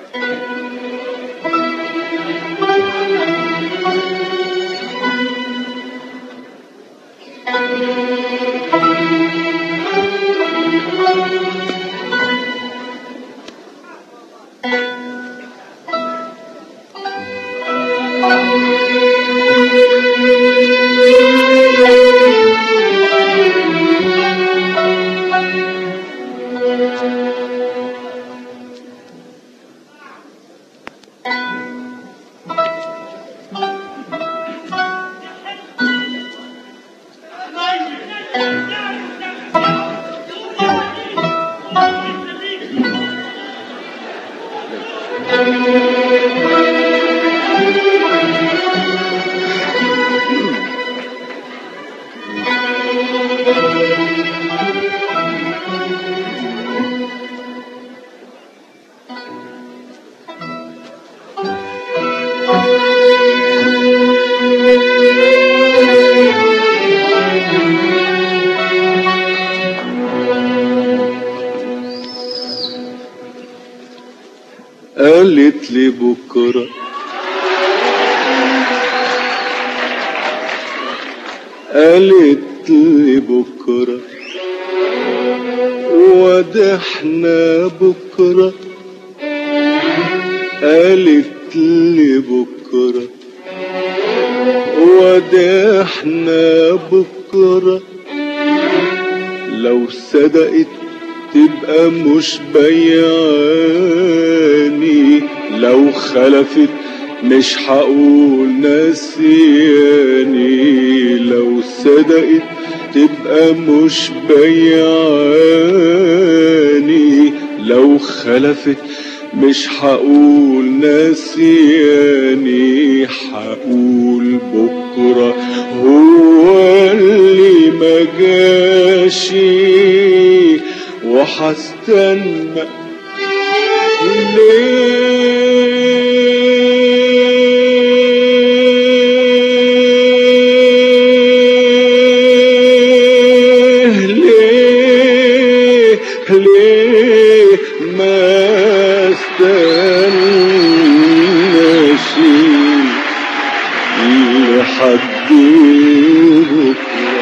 قالت لي بكرة قالت لي بكرة ودحنا بكرة قالت لي بكرة ودحنا بكرة لو صدقت تبقى مش بياني لو خلفت مش هقول نسياني لو صدقت تبقى مش بياني لو خلفت مش هقول نسياني هقول بكرة هو اللي ما جاشي وحستنى ليه ليه ليه ما استناش لحد بكره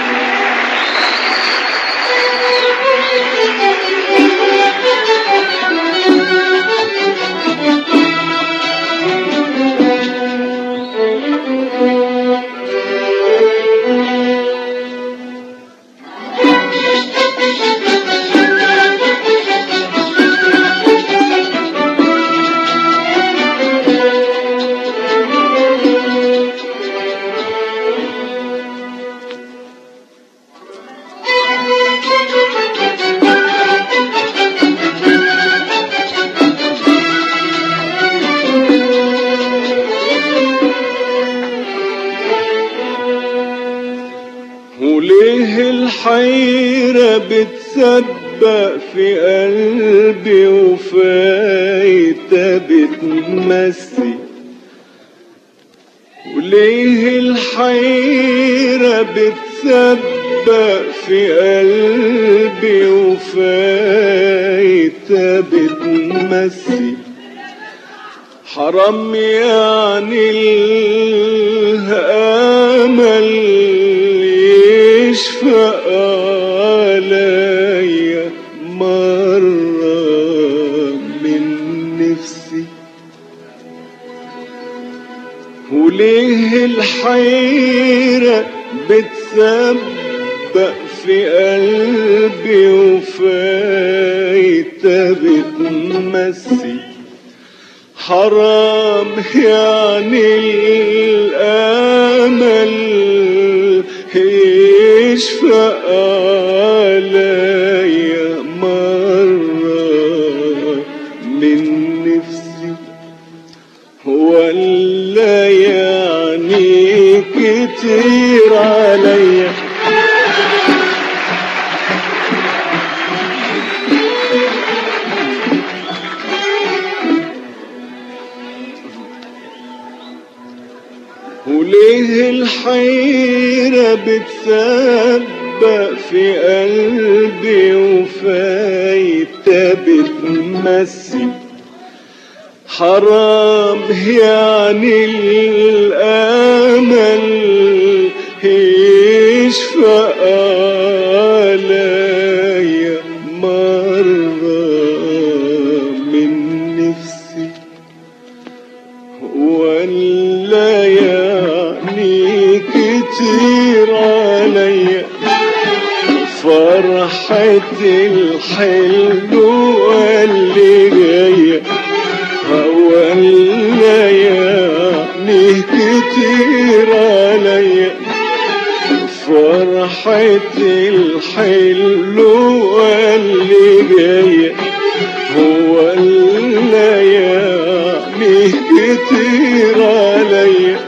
وليه الحيرة بتسبق في قلبي وفايتة بتمسي وليه الحيرة بتسبق في قلبي وفايتة بتمسي حرام يعني الأمل يشفق عليا مرة من نفسي وليه الحيرة بتسبق في قلبي وفايتة بتمسي حرام يعني الأمل يشفق عليا مرة من نفسي ولا يعني كتير عليا وليه الحيرة بتسبق في قلبي وفايتة بتمسي حرام يعني الامل يشفى عليا مرة من نفسي ولا يعني كتير عليا فرحة الحلوة اللي جاية ولا يعني كتير عليا فرحة الحلوة اللي جاية هو الليالي كتير عليا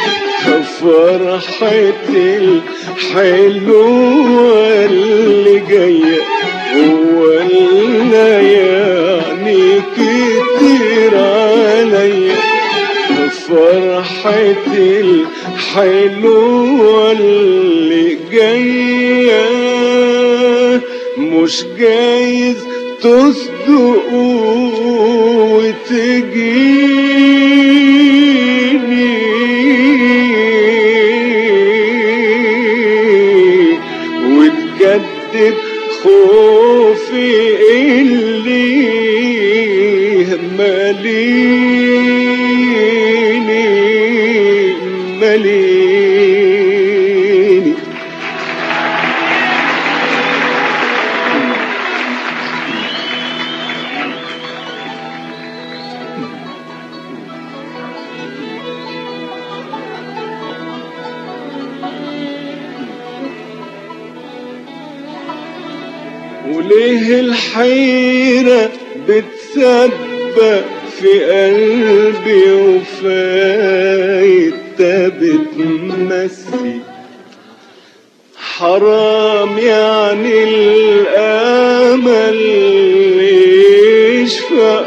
فرحة الحلوة اللي جاية هو الليالي كتير عليا فرحة الحلوة اللي جاية مش جايز تصدقوا وتجيني وتكذب خوفي اللي ماليني ماليني وليه الحيرة بتسبق في قلبي وفايتة بتمسي حرام يعني الامل يشفى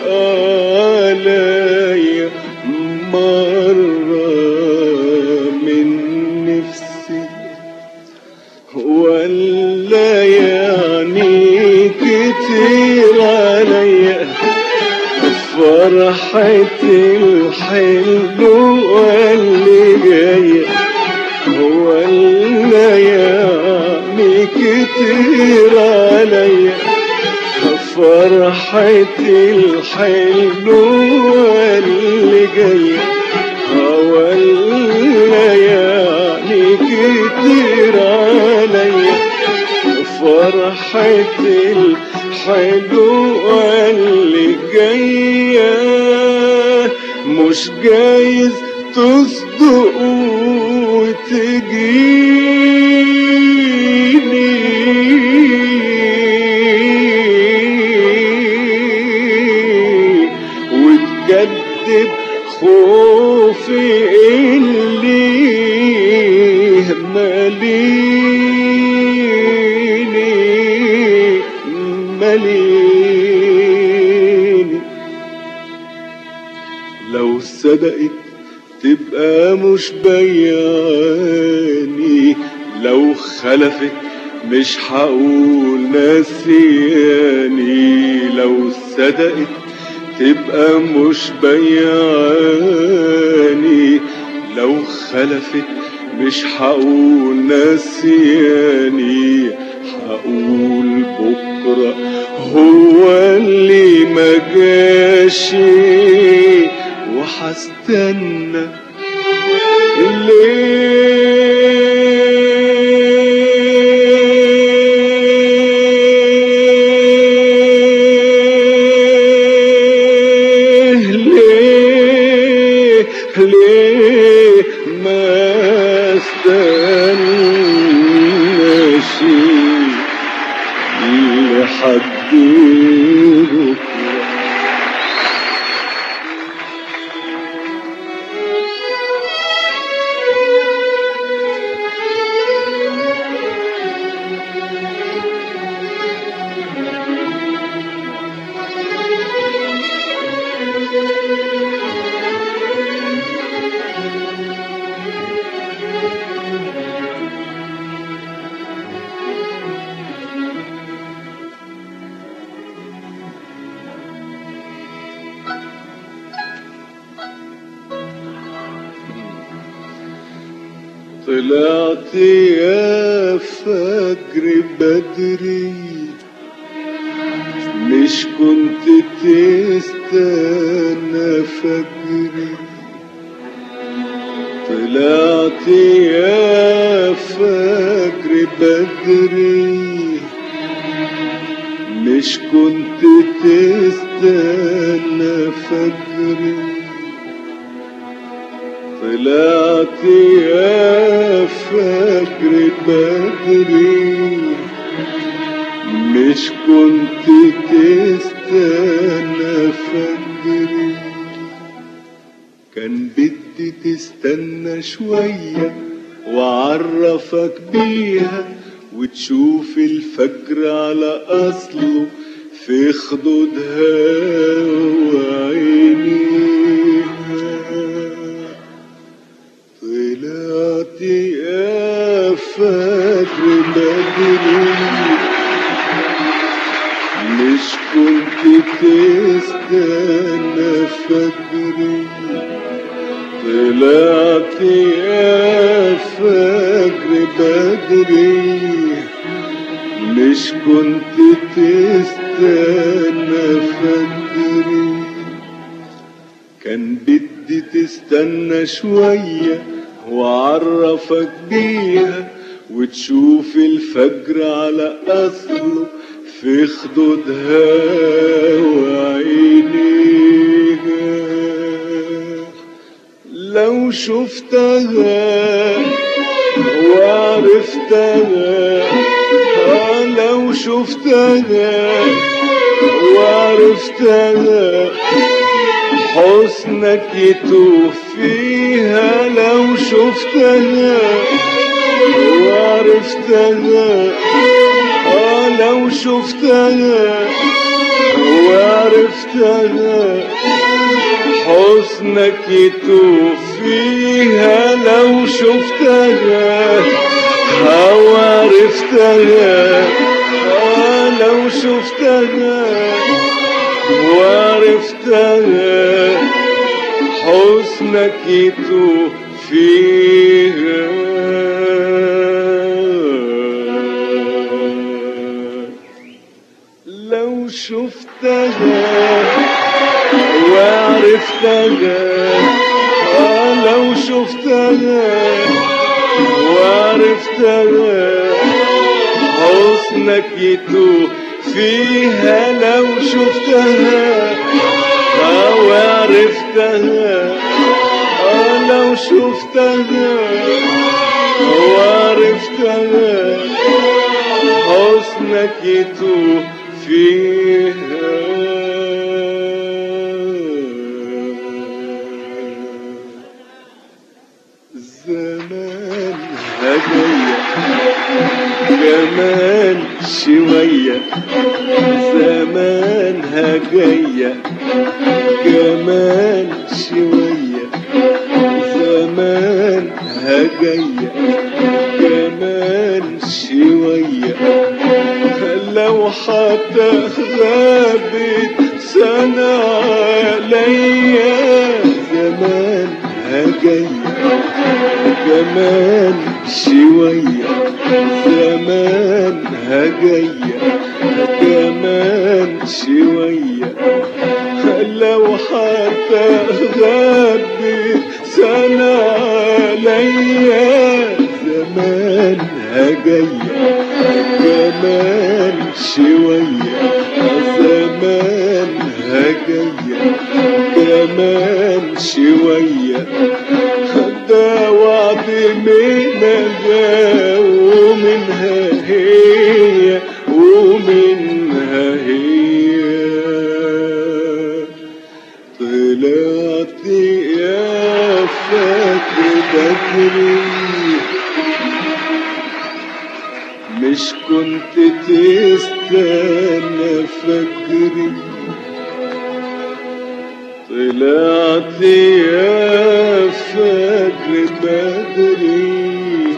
عليا مرة من نفسي ولا يعني كتير عليا فرحة الحلوة اللي جاية ولا يعني كتير عليا فرحة الحلوة اللي جاية ولا يعني كتير عليا فرحة الحلوة اللي جاية مش جايز تصدقوا وتجيني وتكذب خوفي اللي ماليني ماليني لو صدقت تبقى مش بياني لو خلفت مش هقول نسياني لو صدقت تبقى مش بياني لو خلفت مش هقول نسياني هقول بكرة هو اللي ما جاشي وحستنى ليه ليه ليه ما استناش لحد بكره طلعت يا فجر بدري مش كنت تستنى فجري طلعت يا فجر بدري مش كنت تستنى فجري طلعت يا فجر بدري مش كنت تستنى فجري كان بدي تستنى شوية وعرفك بيها وتشوف الفجر على أصله في خدودها وعينيها طلعت يا فجر بدري مش كنت تستنى فجري طلعت يا فجر بدري مش كنت تستنى فجري كان بدي تستنى شوية وعرفك بيها وتشوف الفجر على أصله في خدودها وعينيها لو شفتها وعرفتها آه لو شفتها وعرفتها حسنك يتوه فيها لو شفتها وعرفتها آه لو شفتها وعرفتها حسنك يتوه فيها لو شفتها أو عرفتها آه لو شفتها وعرفتها حسنك يتوه فيها لو شفتها وعرفتها آه لو شفتها وعرفتها حسنك يتوه فيها لو شفتها آه وعرفتها آه لو شفتها وعرفتها حسنك يتوه فيها زمان هدية كمان شوية زمان هجية كمان شوية زمان هجية كمان شوية لو حتى غابت سنة عليا زمان هجية كمان شوية زمان هجية كمان شوية لو حتى غابت سنة عليا زمان هجية كمان شوية زمان هجية كمان شوية ده وعد منها ومنها هي ومنها هي طلعت يا فجر بدري مش كنت تستنى فجري طلعت يا فجر بدري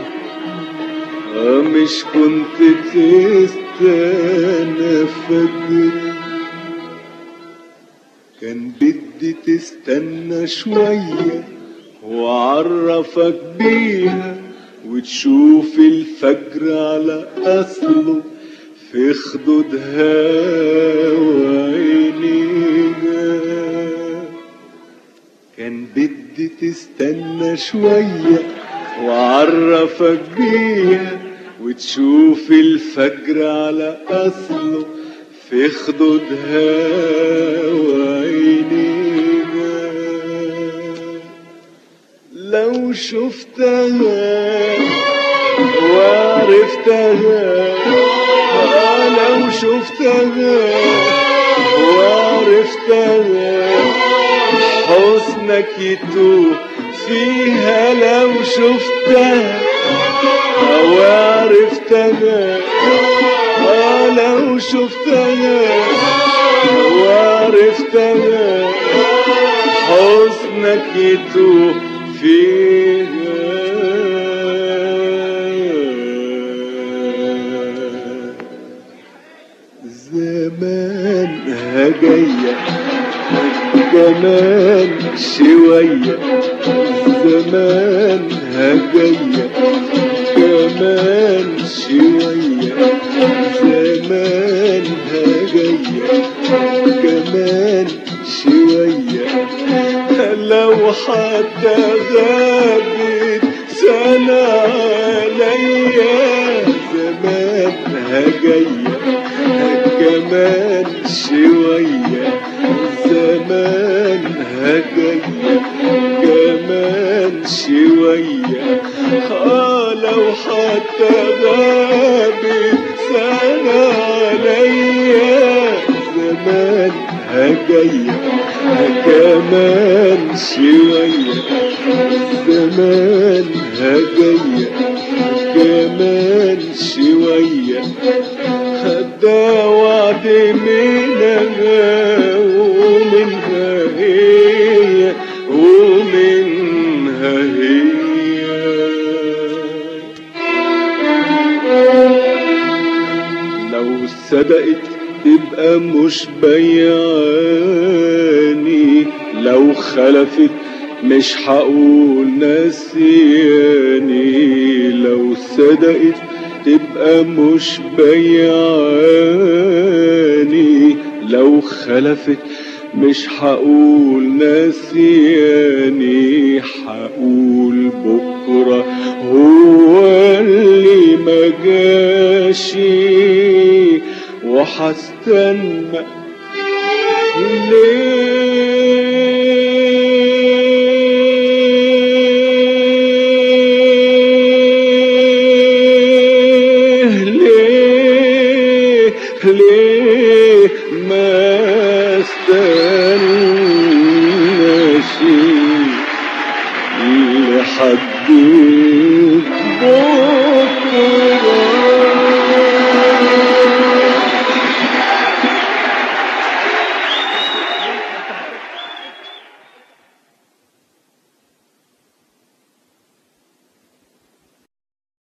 آه مش كنت تستنى فجري كان بدي تستنى شوية وعرفك بيها وتشوف الفجر على أصله في خدودها وعينيها كان بدي تستنى شوية وعرفك بيها وتشوف الفجر على أصله في خدودها وعينيها لو شفتها وعرفتها آه لو شفتها وعرفتها حسنك يتوه فيها لو شفتها وعرفتها آه لو شفتها وعرفتها حسنك يتوه فيها زمانها جاية كمان شوية زمانها جاية كمان شوية زمانها جاية كمان شوية لو حتى غابت سنة عليا زمانها جاية كمان شوية زمانها جاية كمان شوية آه لو حتى غابت سنة عليا زمانها جاية كمان شوية زمانها جاية كمان شوية ده وعد منها ومنها هي ومنها هي لو صدقت تبقى مش بياني لو خلفت مش هقول نسياني لو صدقت تبقى مش بياني لو خلفت مش هقول نسياني هقول بكرة هو اللي ما جاشي وحستنى ليه ليه ليه ما استناش لحد